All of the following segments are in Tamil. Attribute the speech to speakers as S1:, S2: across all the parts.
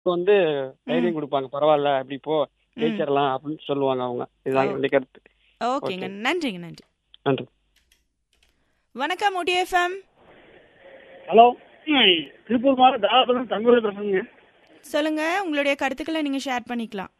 S1: வந்து தைரியம் கொடுப்பாங்க பரவாயில்ல அப்படி போ
S2: ம்.
S1: ஜெயிச்சிடலாம் அப்படின்னு சொல்லுவாங்க அவங்க இதுதாங்க என்னுடைய கருத்து
S2: ஓகேங்க நன்றிங்க நன்றி
S1: நன்றி
S2: வணக்கம் முடி எஃப்எம்
S3: ஹலோ ம், திருப்பூர் மாவட்டம் தாராபுரம் தங்கூர் பேசுறேங்க
S2: சொல்லுங்க உங்களுடைய கருத்துக்களை நீங்க ஷேர் பண்ணிக்கலாம்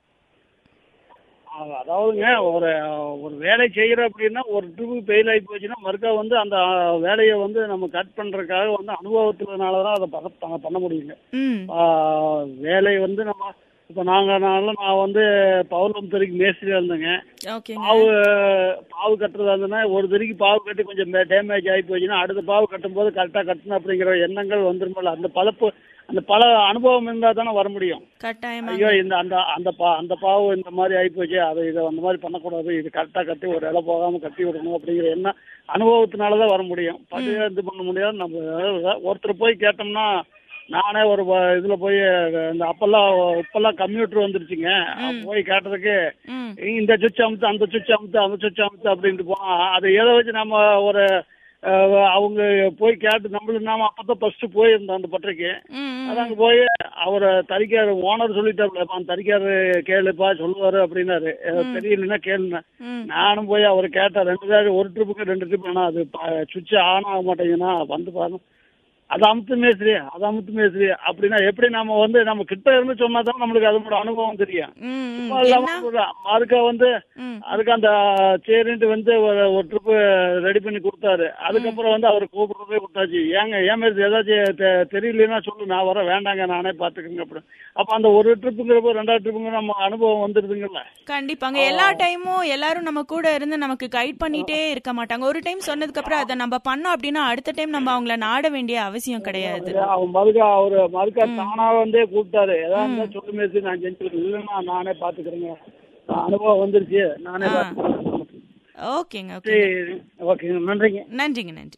S3: அ- அதாவதுங்க ஒரு ஒரு வேலை செய்கிறோம் அப்படின்னா ஒரு ட்ரிப்பு ஃபெயில் ஆகி போச்சுன்னா மறுக்கா வந்து அந்த வேலையை வந்து நம்ம கட் பண்ணுறதுக்காக வந்து அனுபவத்தினால தான் அதை பண்ண பண்ண- பண்ண முடியுங்க
S2: ம்
S3: ஆ, வேலை வந்து நம்ம இப்போ நாங்கள் நானும் நான் வந்து பவுர்ணம் தெருக்கு மேஸ்திரியாக இருந்தேங்க
S2: ஓகேங்க
S3: பாவு பாவு கட்டுறதா இருந்ததுன்னா ஒரு தெருக்கு பாவு கட்டி கொஞ்சம் டேமேஜ் ஆகி போச்சுன்னா அடுத்த பாவு கட்டும்போது கரெக்டாக கட்டணும் அப்படிங்கிற எண்ணங்கள் வந்துருமில்ல அந்த பழப்பு அந்த பல அனுபவம் இருந்தால் தானே வர முடியும்
S2: கட்டாயமா
S3: ஐயோ இந்த அந்த அந்த பா அந்த பாவு இந்த மாதிரி ஆகிப்போச்சு அதை இதை அந்த மாதிரி பண்ணக்கூடாது இது கரெக்டாக கட்டி ஒரு இலை போகாமல் கட்டி விடணும் அப்படிங்கிற எண்ணம் அனுபவத்தினால தான் வர முடியும் பட்டு இது பண்ண முடியாது நம்ம ஒருத்தர் போய் கேட்டோம்னா நானே ஒரு இதில் போய் இந்த அப்பெல்லாம் இப்பெல்லாம் கம்ப்யூட்டர் வந்துருச்சுங்க போய் கேட்டதுக்கு
S2: ம்
S3: இந்த சுவிட்ச் அமுத்து அந்த சுவிட்ச் அமுத்து அந்த சுவிட்ச் அமுத்து அப்படின்ட்டு போனால் அதை எதை வச்சு நம்ம ஒரு அஹ், அவங்க போய் கேட்டு நம்மளுக்கு நாம அப்போ தான் ஃபஸ்ட்டு போயிருந்தோம் அந்த பட்டறைக்கு
S2: ம் ம்,
S3: அது அங்கே போய் அவர் தறிக்கார் ஓனர் சொல்லிட்டாருல அந்த தறிக்கார் கேளுப்பா சொல்லுவாரு அப்படின்னாரு எனக்கு தெரியலன்னா கேளுங்க
S2: ம்
S3: நானும் போய் அவர் கேட்டேன் ரெண்டு பேர் ஒரு ட்ரிப்புக்கு ரெண்டு ட்ரிப் ஆனால் அது சுவிட்ச் ஆன் ஆக மாட்டேங்குதுன்னா வந்து பாருங்க அது அமுத்து மேஸ்திரி அது அமுத்து மேஸ்திரி அப்படின்னா எப்படி நம்ம வந்து நம்ம கிட்ட இருந்து சொன்னா தான் நம்மளுக்கு அதனோட அனுபவம் தெரியும்
S2: ம் ம்
S3: சும்மா இல்லாம
S2: என்ன
S3: ஒரு- அதுக்கு வந்து
S2: ம்
S3: அதுக்கு அந்த சரின்ட்டு வந்து ஒரு ஒரு ட்ரிப்பு ரெடி பண்ணி கொடுத்தாரு அதுக்கப்புறம் வந்து அவர் கூப்பிடுறதே கொடுத்தாச்சு ஏங்க ஏன் மாதிரி ஏதாச்சும் தெ- தெரியலன்னா சொல்லு நான் வர வேண்டாங்க நானே பார்த்துக்கங்க அப்படி அப்போ அந்த ஒரு ட்ரிப்புங்கிறப்போ ரெண்டாவது ட்ரிப்புங்கிற நம்ம அனுபவம் வந்துடுதுங்கல்ல
S2: கண்டிப்பாங்க எல்லா டைமும் எல்லாரும் நம்ம கூட இருந்து நமக்கு கைட் பண்ணிட்டே இருக்க மாட்டாங்க ஒரு டைம் சொன்னதுக்கு அப்புறம் அதை நம்ம பண்ணோம் அப்படின்னா அடுத்த டைம் நம்ம அவங்கள நாட வேண்டிய அவசியம் கிடையாது
S3: அவன் மறுக்கா அவர் மறுக்கா தானா வந்தே கூப்பிட்டாரு ஏதாவது இருந்தா சொல்லு மேசி நான் செஞ்சுருக்கேன் இல்லைன்னா நானே பார்த்துக்கிறேங்க அனுபவம் வந்துருச்சு நானே
S2: ஆ.
S3: பார்த்துக்கிறேன்
S2: ஓகேங்க ஓகே
S3: சரி ஓகேங்க நன்றிங்க
S2: நன்றிங்க நன்றி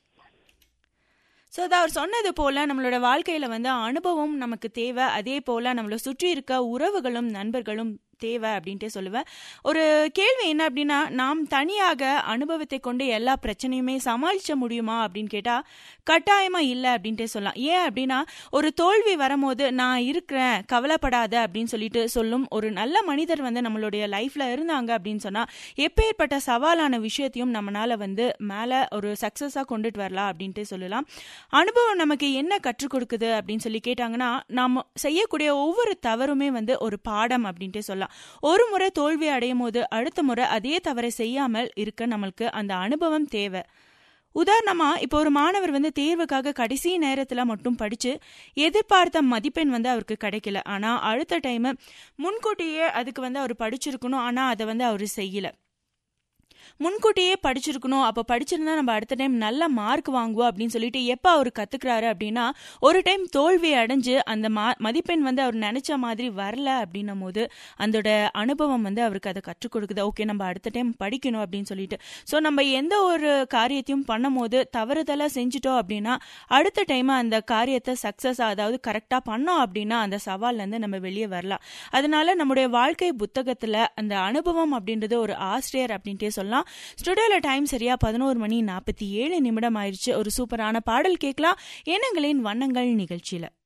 S2: ஸோ அது அவர் சொன்னது போல நம்மளோட வாழ்க்கையில வந்து அனுபவம் நமக்கு தேவை அதே போல நம்மளை சுற்றி இருக்க உறவுகளும் நண்பர்களும் தேவை அப்படின்ட்டே சொல்லுவேன் ஒரு கேள்வி என்ன அப்படின்னா நாம் தனியாக அனுபவத்தை கொண்டு எல்லா பிரச்சனையுமே சமாளிக்க முடியுமா அப்படின்னு கேட்டா கட்டாயமா இல்லை அப்படின்ட்டே சொல்லலாம் ஏன் அப்படின்னா ஒரு தோல்வி வரும்போது நான் இருக்கிறேன் கவலைப்படாத அப்படின்னு சொல்லிட்டு சொல்லும் ஒரு நல்ல மனிதர் வந்து நம்மளுடைய லைஃப்ல இருந்தாங்க அப்படின்னு சொன்னா எப்பேற்பட்ட சவாலான விஷயத்தையும் நம்மளால வந்து மேல ஒரு சக்சஸா கொண்டுட்டு வரலாம் அப்படின்ட்டு சொல்லலாம் அனுபவம் நமக்கு என்ன கற்றுக் கொடுக்குது அப்படின்னு சொல்லி கேட்டாங்கன்னா நாம செய்யக்கூடிய ஒவ்வொரு தவறுமே வந்து ஒரு பாடம் அப்படின்ட்டு சொல்லலாம் ஒரு முறை தோல்வி அடையும் போது அடுத்த முறை அதே தவறை செய்யாமல் இருக்க நம்மளுக்கு அந்த அனுபவம் தேவை உதாரணமா இப்போ ஒரு மாணவர் வந்து தேர்வுக்காக கடைசி நேரத்துல மட்டும் படிச்சு எதிர்பார்த்த மதிப்பெண் வந்து அவருக்கு கிடைக்கல ஆனா அடுத்த டைம் முன்கூட்டியே அதுக்கு வந்து அவர் படிச்சிருக்கணும் ஆனா அதை வந்து அவர் செய்யல முன்கூட்டியே படிச்சிருக்கணும் அப்போ படிச்சிருந்தா நம்ம அடுத்த டைம் நல்ல மார்க் வாங்குவோம் அப்படின்னு சொல்லிட்டு எப்போ அவர் கத்துக்கிறாரு அப்படின்னா ஒரு டைம் தோல்வி அடைஞ்சு அந்த மா மதிப்பெண் வந்து அவர் நினைச்ச மாதிரி வரல அப்படின்னும் போது அதோட அனுபவம் வந்து அவருக்கு அதை கற்றுக் கொடுக்குது ஓகே நம்ம அடுத்த டைம் படிக்கணும் அப்படின்னு சொல்லிட்டு ஸோ நம்ம எந்த ஒரு காரியத்தையும் பண்ணும் போது தவறுதலாக செஞ்சுட்டோம் அப்படின்னா அடுத்த டைம் அந்த காரியத்தை சக்ஸஸ் அதாவது கரெக்டாக பண்ணோம் அப்படின்னா அந்த சவால்லேருந்து நம்ம வெளியே வரலாம் அதனால நம்முடைய வாழ்க்கை புத்தகத்தில் அந்த அனுபவம் அப்படின்றது ஒரு ஆசிரியர் அப்படின்ட்டே சொல்லலாம் ஸ்டுடியோவில் டைம் சரியா பதினோரு மணி நாற்பத்தி ஏழு நிமிடம் ஆயிடுச்சு ஒரு சூப்பரான பாடல் கேட்கலாம் எண்ணங்களின் வண்ணங்கள் நிகழ்ச்சியில்